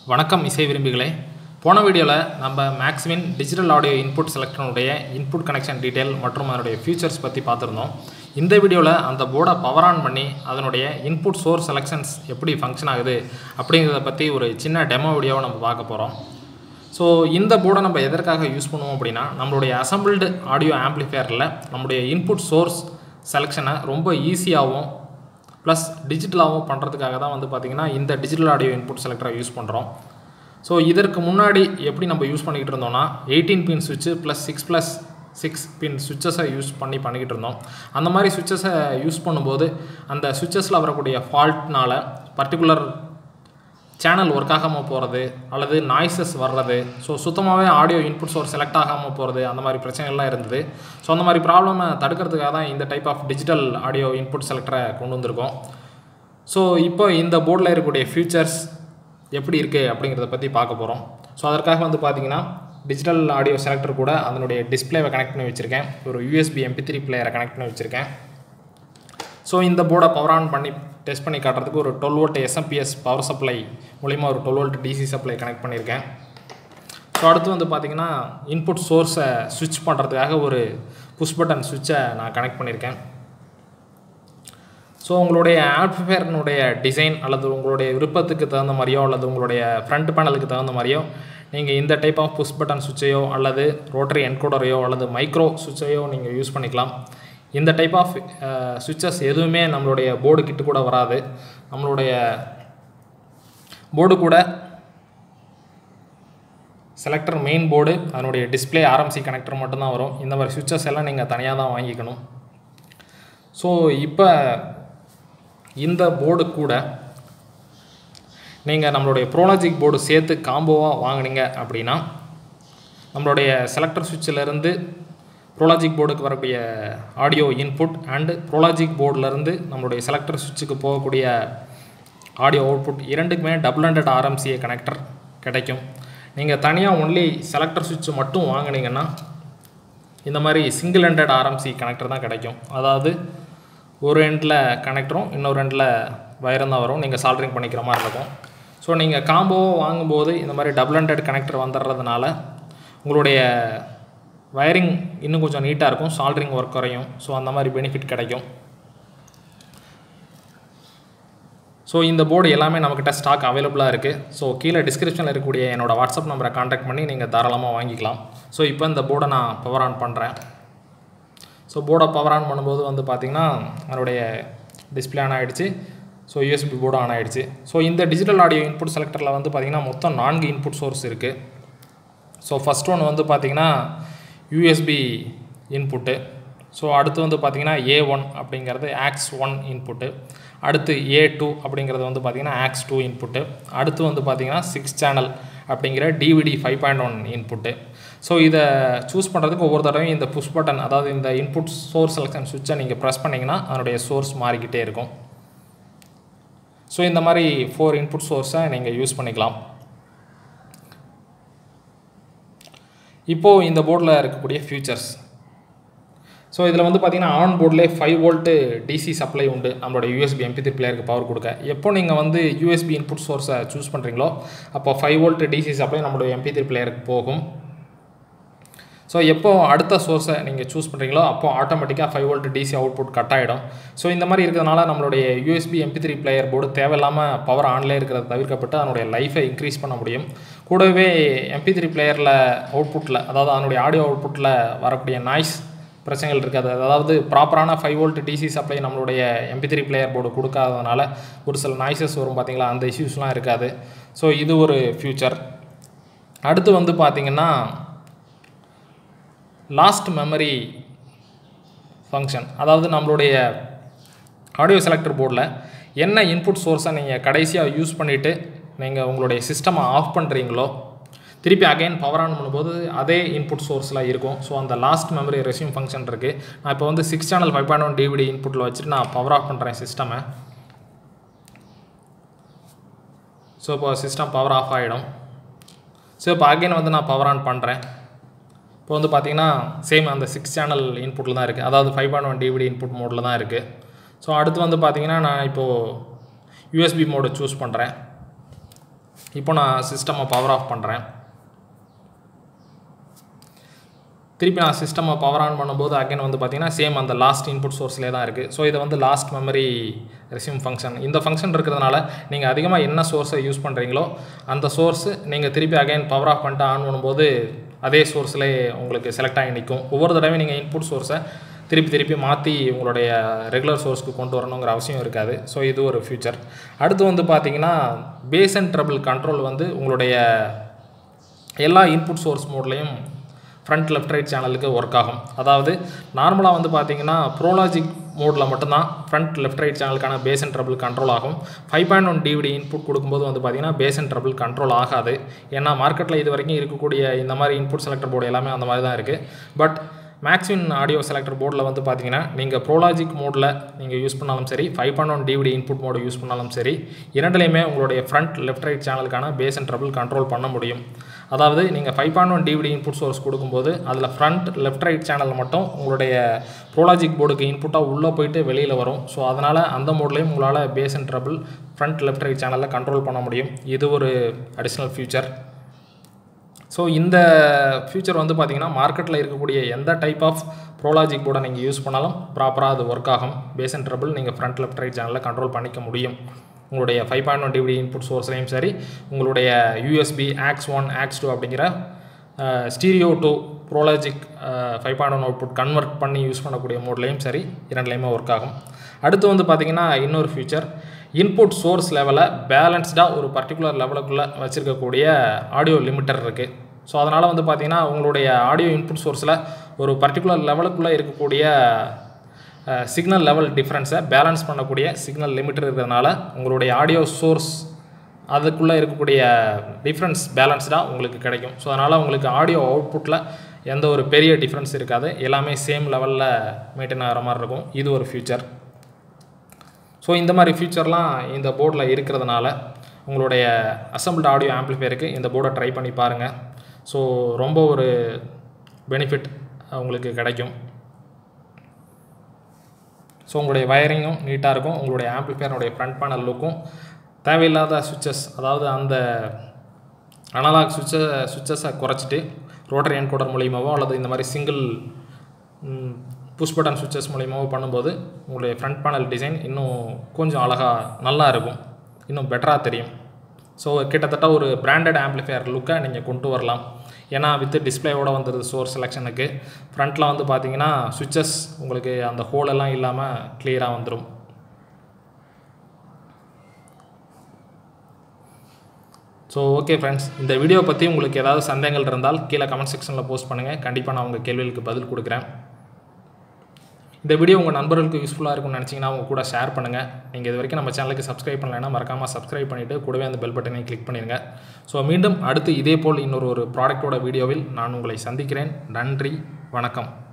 வணக்கம் இசை விரும்பிகளே போன வீடியோவில் நம்ம மேக்ஸிமின் டிஜிட்டல் ஆடியோ இன்புட் செலக்டனுடைய இன்புட் கனெக்ஷன் டீட்டெயில் மற்றும் அதனுடைய ஃபீச்சர்ஸ் பற்றி பார்த்துருந்தோம் இந்த வீடியோவில் அந்த போர்டை பவர் ஆன் பண்ணி அதனுடைய இன்புட் சோர்ஸ் செலெக்ஷன்ஸ் எப்படி ஃபங்க்ஷன் ஆகுது அப்படிங்கிறத பற்றி ஒரு சின்ன டெமோ வீடியோவை நம்ம பார்க்க போகிறோம் ஸோ இந்த போர்டை நம்ம எதற்காக யூஸ் பண்ணுவோம் அப்படின்னா நம்மளுடைய அசம்பிள்டு ஆடியோ ஆம்ப்ளிஃபையரில் நம்முடைய இன்புட் சோர்ஸ் செலெக்ஷனை ரொம்ப ஈஸியாகவும் ப்ளஸ் டிஜிட்டலாகவும் பண்ணுறதுக்காக தான் வந்து பார்த்திங்கன்னா இந்த டிஜிட்டல் ஆடியோ இன்புட் செலக்டரை யூஸ் பண்ணுறோம் ஸோ இதற்கு முன்னாடி எப்படி நம்ம யூஸ் பண்ணிக்கிட்டு இருந்தோம்னா எயிட்டீன் பின் சுவிட்சு plus six plus six pin சுவிச்சஸை யூஸ் பண்ணி பண்ணிக்கிட்டு இருந்தோம் அந்த மாதிரி சுவிச்சஸை யூஸ் பண்ணும்போது அந்த சுவிச்சஸில் வரக்கூடிய ஃபால்ட்னால பர்டிகுலர் சேனல் ஒர்க் ஆகாமல் போகிறது அல்லது நாய்ஸஸ் வர்றது ஸோ சுத்தமாகவே ஆடியோ இன்புட் சோர்ஸ் செலக்ட் ஆகாமல் போகிறது அந்த மாதிரி பிரச்சனைகள்லாம் இருந்தது ஸோ அந்த மாதிரி ப்ராப்ளமை தடுக்கிறதுக்காக தான் இந்த type of digital audio input செலக்டரை கொண்டு வந்திருக்கோம் ஸோ இப்போ இந்த போர்டில் இருக்கக்கூடிய ஃபியூச்சர்ஸ் எப்படி இருக்குது அப்படிங்கிறத பற்றி பார்க்க போகிறோம் ஸோ அதற்காக வந்து பார்த்தீங்கன்னா டிஜிட்டல் ஆடியோ செலக்டர் கூட அதனுடைய டிஸ்பிளேவை கனெக்ட் பண்ணி வச்சுருக்கேன் ஒரு யூஎஸ்பி எம்பி த்ரீ பிளேயரை கனெக்ட் பண்ணி வச்சுருக்கேன் ஸோ இந்த போர்டை பவர் ஆன் பண்ணி டெஸ்ட் பண்ணி காட்டுறதுக்கு ஒரு twelve volt SMPS power supply மூலிமா ஒரு twelve volt DC supply connect பண்ணியிருக்கேன் ஸோ அடுத்து வந்து பார்த்திங்கன்னா இன்புட் சோர்ஸை ஸ்விட்ச் பண்ணுறதுக்காக ஒரு புஷ் பட்டன் சுவிட்சை நான் கனெக்ட் பண்ணியிருக்கேன் ஸோ உங்களுடைய ஆம்ப்ளிஃபையர்னுடைய டிசைன் அல்லது உங்களுடைய விருப்பத்துக்கு தகுந்த மாதிரியோ அல்லது உங்களுடைய ஃப்ரண்ட் பேனலுக்கு தகுந்த மாதிரியோ நீங்கள் இந்த டைப் ஆஃப் புஷ் பட்டன் சுவிட்சையோ அல்லது ரோட்டரி என்கோடரையோ அல்லது மைக்ரோ சுவிட்சையோ நீங்கள் யூஸ் பண்ணிக்கலாம் இந்த டைப் ஆஃப் சுவிட்சஸ் எதுவுமே நம்மளுடைய போர்டு கிட்ட கூட வராது நம்மளுடைய போர்டு கூட செலக்டர் மெயின் போர்டு அதனுடைய டிஸ்பிளே ஆர்எம்சி கனெக்டர் மட்டும்தான் வரும் இந்த மாதிரி சுவிட்சஸ் எல்லாம் நீங்கள் தனியாக தான் வாங்கிக்கணும் ஸோ இப்போ இந்த போர்டு கூட நீங்கள் நம்மளுடைய ப்ரோலாஜிக் போர்டு சேர்த்து காம்போவாக வாங்கினீங்க அப்படின்னா நம்மளுடைய செலக்டர் சுவிட்சிலேருந்து ப்ரோலாஜிக் போர்டுக்கு வரக்கூடிய ஆடியோ இன்புட் அண்டு ப்ரோலாஜிக் போர்டிலேருந்து நம்மளுடைய செலக்டர் சுவிட்சுக்கு போகக்கூடிய ஆடியோ அவுட்புட் இரண்டுக்குமே டபுள் ஹண்ட்ரட் ஆர்எம்சிஏ கனெக்டர் கிடைக்கும் நீங்கள் தனியாக ஒன்லி செலக்டர் சுவிட்சு மட்டும் வாங்கினீங்கன்னா இந்த மாதிரி சிங்கிள் ஹண்ட்ரட் ஆர்எம்சி கனெக்டர் தான் கிடைக்கும் அதாவது ஒரு எண்டில் கனெக்டரும் இன்னொரு எண்டில் வயரும் தான் வரும் நீங்கள் சால்ட்ரிங் பண்ணிக்கிற மாதிரி இருக்கும் ஸோ நீங்கள் காம்போவோ வாங்கும்போது இந்த மாதிரி டபுள் ஹண்ட்ரட் கனெக்டர் வந்துடுறதுனால உங்களுடைய வயரிங் இன்னும் கொஞ்சம் நீட்டாக இருக்கும் சால்ட்ரிங் ஒர்க் குறையும் ஸோ அந்த மாதிரி பெனிஃபிட் கிடைக்கும் ஸோ இந்த போர்டு எல்லாமே நம்மக்கிட்ட ஸ்டாக் அவைலபிளாக இருக்குது ஸோ கீழே டிஸ்கிரிப்ஷனில் இருக்கக்கூடிய என்னோடய வாட்ஸ்அப் நம்பரை காண்டாக்ட் பண்ணி நீங்கள் தாராளமாக வாங்கிக்கலாம் ஸோ இப்போ இந்த போர்டை நான் பவர் ஆன் பண்ணுறேன் ஸோ போர்டை பவர் ஆன் பண்ணும்போது வந்து பார்த்திங்கன்னா அதனுடைய டிஸ்பிளே ஆன் ஆகிடுச்சு ஸோ யூஎஸ்பி போர்டு ஆன் ஆகிடுச்சு ஸோ இந்த டிஜிட்டல் ஆடியோ இன்புட் செலக்டரில் வந்து பார்த்திங்கன்னா மொத்தம் நான்கு இன்புட் சோர்ஸ் இருக்குது ஸோ ஃபஸ்ட் ஒன் வந்து பார்த்திங்கன்னா யூஎஸ்பி இன்புட்டு ஸோ அடுத்து வந்து பார்த்திங்கன்னா ஏ ஒன் அப்படிங்கிறது ஆக்ஸ் ஒன் இன்புட்டு அடுத்து ஏ டூ அப்படிங்கிறது வந்து பார்த்திங்கன்னா ஆக்ஸ் டூ இன்புட்டு அடுத்து வந்து பார்த்திங்கன்னா சிக்ஸ் சேனல் அப்படிங்கிற DVD five point one input so இதை சூஸ் பண்ணுறதுக்கு ஒவ்வொரு தடவையும் இந்த புஷ் பட்டன் அதாவது இந்த இன்புட் சோர்ஸ் செலெக்ஷன் சுவிட்சை நீங்கள் ப்ரெஸ் பண்ணிங்கன்னா அதனுடைய சோர்ஸ் மாறிக்கிட்டே இருக்கும் ஸோ இந்த மாதிரி ஃபோர் இன்புட் சோர்ஸை நீங்கள் யூஸ் பண்ணிக்கலாம் இப்போது இந்த போர்டில் இருக்கக்கூடிய ஃபியூச்சர்ஸ் ஸோ இதில் வந்து பார்த்திங்கன்னா ஆன் போர்ட்லேயே ஃபைவ் வோல்ட்டு டிசி சப்ளை உண்டு நம்மளோட யூஎஸ்பி எம்பி த்ரீ பிளேயருக்கு பவர் கொடுக்க எப்போ நீங்கள் வந்து யூஎஸ்பி இன்புட் சோர்ஸை சூஸ் பண்ணுறீங்களோ அப்போ ஃபைவ் வோல்ட் டிசி சப்ளை நம்மளோட எம்பி த்ரீ பிளேயருக்கு போகும் ஸோ எப்போ அடுத்த சோர்ஸை நீங்கள் சூஸ் பண்ணுறீங்களோ அப்போ ஆட்டோமேட்டிக்காக five volt DC output cut ஆகிடும் ஸோ இந்த மாதிரி இருக்கிறதுனால நம்மளுடைய USB MP three player board தேவையில்லாமல் பவர் ஆன்லேயே இருக்கிறத தவிர்க்கப்பட்டு அதனுடைய லைஃபை இன்க்ரீஸ் பண்ண முடியும் கூடவே எம்பி த்ரீ பிளேயரில் அவுட்புட்டில் அதாவது அதனுடைய ஆடியோ அவுட்புட்டில் வரக்கூடிய நாய்ஸ் பிரச்சனைகள் இருக்காது அதாவது ப்ராப்பரான ஃபைவ் வோல்ட் டிசி சப்ளை நம்மளுடைய எம்பி த்ரீ பிளேயர் போர்டு கொடுக்காததுனால ஒரு சில நாய்ஸஸ் வரும் பார்த்திங்களா அந்த இஷ்யூஸ்லாம் இருக்காது ஸோ இது ஒரு ஃப்யூச்சர் அடுத்து வந்து பார்த்திங்கன்னா லாஸ்ட் மெமரி ஃபங்க்ஷன் அதாவது நம்மளுடைய ஆடியோ செலக்டர் போர்டில் என்ன இன்புட் சோர்ஸை நீங்கள் கடைசியாக யூஸ் பண்ணிவிட்டு நீங்கள் உங்களுடைய சிஸ்டமை ஆஃப் பண்ணுறீங்களோ திருப்பி அகைன் பவர் ஆன் பண்ணும்போது அதே இன்புட் சோர்ஸில் இருக்கும் ஸோ அந்த லாஸ்ட் மெமரி ரெசியூம் ஃபங்க்ஷன் இருக்குது நான் இப்போ வந்து six channel five point one DVD இன்புட்டில் வச்சுட்டு நான் பவர் ஆஃப் பண்ணுறேன் சிஸ்டமை ஸோ இப்போ சிஸ்டம் பவர் ஆஃப் ஆகிடும் ஸோ இப்போ அகைன் வந்து நான் பவர் ஆன் பண்ணுறேன் இப்போ வந்து பார்த்திங்கன்னா சேம் அந்த சிக்ஸ் சேனல் இன்புட்டில் தான் இருக்குது அதாவது five point one DVD input மோடில் தான் இருக்குது ஸோ அடுத்து வந்து பார்த்திங்கன்னா நான் இப்போது யூஎஸ்பி மோடை சூஸ் பண்ணுறேன் இப்போ நான் சிஸ்டமை பவர் ஆஃப் பண்ணுறேன் திருப்பி நான் சிஸ்டமை பவர் ஆன் பண்ணும்போது அகைன் வந்து பார்த்தீங்கன்னா சேம் அந்த லாஸ்ட் இன்புட் சோர்ஸ்லேயே தான் இருக்குது ஸோ இது வந்து லாஸ்ட் மெமரி ரெசியூம் ஃபங்க்ஷன் இந்த ஃபங்க்ஷன் இருக்கிறதுனால நீங்கள் அதிகமாக என்ன சோர்ஸை யூஸ் பண்ணுறீங்களோ அந்த சோர்ஸு நீங்கள் திருப்பி அகைன் பவர் ஆஃப் பண்ணிட்டு ஆன் பண்ணும்போது அதே சோர்ஸ்லேயே உங்களுக்கு செலக்ட் ஆகி நிற்கும் ஒவ்வொரு தடவையும் நீங்கள் இன்புட் சோர்ஸை திருப்பி திருப்பி மாற்றி உங்களுடைய ரெகுலர் சோர்ஸ்க்கு கொண்டு வரணுங்கிற அவசியம் இருக்காது ஸோ இது ஒரு ஃபியூச்சர் அடுத்து வந்து பார்த்தீங்கன்னா பேஸ் அண்ட் ட்ரபிள் கண்ட்ரோல் வந்து உங்களுடைய எல்லா இன்புட் சோர்ஸ் மோட்லேயும் ஃப்ரண்ட் லெஃப்ட் ரைட் சேனலுக்கு ஒர்க் ஆகும் அதாவது நார்மலாக வந்து பார்த்தீங்கன்னா ப்ரோலாஜிக் மோடில் மட்டும்தான் ஃப்ரண்ட் லெஃப்ட் ரைட் சேனலுக்கான பேஸ் அண்ட் ட்ரபிள் கண்ட்ரோல் ஆகும் five point one DVD input கொடுக்கும்போது வந்து பார்த்தீங்கன்னா பேஸ் அண்ட் ட்ரபிள் கண்ட்ரோல் ஆகாது ஏன்னா மார்க்கெட்டில் இது வரைக்கும் இருக்கக்கூடிய இந்த மாதிரி இன்புட் செலக்டர் போர்டு எல்லாமே அந்த மாதிரி தான் இருக்குது பட் மேக்ஸின் ஆடியோ செலக்டர் போர்டில் வந்து பார்த்தீங்கன்னா நீங்கள் ப்ரோலாஜிக் மோடில் நீங்கள் யூஸ் பண்ணாலும் சரி five point one DVD input mode use பண்ணாலும் சரி இரண்டுலையுமே உங்களுடைய ஃப்ரண்ட் லெஃப்ட் ரைட் சேனலுக்கான பேஸ் அண்ட் ட்ரபிள் கண்ட்ரோல் பண்ண முடியும் அதாவது நீங்கள் five point one DVD input source கொடுக்கும்போது அதில் ஃப்ரண்ட் லெஃப்ட் ரைட் சேனல் மட்டும் உங்களுடைய ப்ரோலாஜிக் போர்டுக்கு இன்புட்டாக உள்ளே போயிட்டு வெளியில் வரும் ஸோ அதனால் அந்த மோட்லேயும் உங்களால் bass and treble front left right சேனலில் கண்ட்ரோல் பண்ண முடியும் இது ஒரு அடிஷ்னல் ஃபியூச்சர் ஸோ இந்த ஃபியூச்சர் வந்து பார்த்திங்கன்னா மார்க்கெட்டில் இருக்கக்கூடிய எந்த டைப் ஆஃப் ப்ரோலாஜிக் போர்டை நீங்கள் யூஸ் பண்ணாலும் ப்ராப்பராக அது ஒர்க் ஆகும் பேஸ் அண்ட் ட்ரபிள் நீங்கள் ஃப்ரண்ட் லெஃப்ட் ரைட் சேனலில் கண்ட்ரோல் பண்ணிக்க முடியும் உங்களுடைய five point one DVD input சோர்ஸ்லையும் சரி உங்களுடைய USB aux one aux two அப்படிங்கிற stereo to Pro Logic five point one output convert பண்ணி யூஸ் பண்ணக்கூடிய மோட்லேயும் சரி இரண்டுலேயுமே ஒர்க் ஆகும் அடுத்து வந்து பார்த்திங்கன்னா இன்னொரு ஃபியூச்சர் இன்புட் சோர்ஸ் லெவலில் பேலன்ஸ்டாக ஒரு பர்டிகுலர் லெவலுக்குள்ளே வச்சுருக்கக்கூடிய ஆடியோ லிமிட்டர் இருக்குது ஸோ அதனால் வந்து பார்த்திங்கன்னா உங்களுடைய ஆடியோ இன்புட் சோர்ஸில் ஒரு பர்டிகுலர் லெவலுக்குள்ளே இருக்கக்கூடிய சிக்னல் லெவல் டிஃப்ரென்ஸை பேலன்ஸ் பண்ணக்கூடிய சிக்னல் லிமிட்டர் இருக்கிறதுனால உங்களுடைய ஆடியோ சோர்ஸ் அதுக்குள்ளே இருக்கக்கூடிய டிஃப்ரென்ஸ் பேலன்ஸ்டாக உங்களுக்கு கிடைக்கும் ஸோ அதனால் உங்களுக்கு ஆடியோ அவுட்புட்டில் எந்த ஒரு பெரிய டிஃப்ரென்ஸ் இருக்காது எல்லாமே சேம் லெவலில் மெயின்டைன் ஆகிற மாதிரி இருக்கும் இது ஒரு ஃபியூச்சர் ஸோ இந்த மாதிரி ஃபியூச்சர்லாம் இந்த போர்டில் இருக்கிறதுனால உங்களுடைய அசம்பிள்டு ஆடியோ ஆம்ப்ளிஃபையருக்கு இந்த போர்டை ட்ரை பண்ணி பாருங்கள் ஸோ ரொம்ப ஒரு பெனிஃபிட் உங்களுக்கு கிடைக்கும் ஸோ உங்களுடைய வயரிங்கும் நீட்டாக இருக்கும் உங்களுடைய ஆம்ப்ளிஃபையருடைய ஃப்ரண்ட் பேனல் லுக்கும் தேவையில்லாத சுவிச்சஸ் அதாவது அந்த அனலாக் சுவிட்சை சுவிச்சஸை குறைச்சிட்டு ரோட்டரி என்கோடர் மூலியமாவோ அல்லது இந்த மாதிரி சிங்கிள் புஷ் பட்டன் சுவிச்சஸ் மூலியமாவோ பண்ணும்போது உங்களுடைய ஃப்ரண்ட் பேனல் டிசைன் இன்னும் கொஞ்சம் அழகாக நல்லா இருக்கும் இன்னும் பெட்டராக தெரியும் ஸோ கிட்டத்தட்ட ஒரு பிராண்டட் ஆம்ப்ளிஃபையர் லுக்கை நீங்கள் கொண்டு வரலாம் ஏன்னா வித் டிஸ்பிளேவோட வந்துடுது சோர்ஸ் செலெக்ஷனுக்கு ஃப்ரண்ட்டில் வந்து பார்த்தீங்கன்னா சுவிச்சஸ் உங்களுக்கு அந்த ஹோல் எல்லாம் இல்லாமல் கிளியராக வந்துடும் ஸோ ஓகே ஃப்ரெண்ட்ஸ் இந்த வீடியோ பற்றி உங்களுக்கு ஏதாவது சந்தேகங்கள் இருந்தால் கீழே கமெண்ட் செக்ஷனில் போஸ்ட் பண்ணுங்கள் கண்டிப்பாக நான் உங்கள் கேள்விகளுக்கு பதில் கொடுக்குறேன் இந்த வீடியோ உங்கள் நண்பர்களுக்கு யூஸ்ஃபுல்லாக இருக்கும்னு நினச்சிங்கன்னா அவங்க கூட ஷேர் பண்ணுங்கள் நீங்கள் இது வரைக்கும் நம்ம சேனலுக்கு சப்ஸ்கிரைப் பண்ணலைன்னா மறக்காமல் சப்ஸ்கிரைப் பண்ணிவிட்டு கூடவே அந்த பெல் பட்டனை கிளிக் பண்ணிடுங்க ஸோ மீண்டும் அடுத்து இதே போல் இன்னொரு ஒரு ப்ராடக்ட்டோட வீடியோவில் நான் உங்களை சந்திக்கிறேன் நன்றி வணக்கம்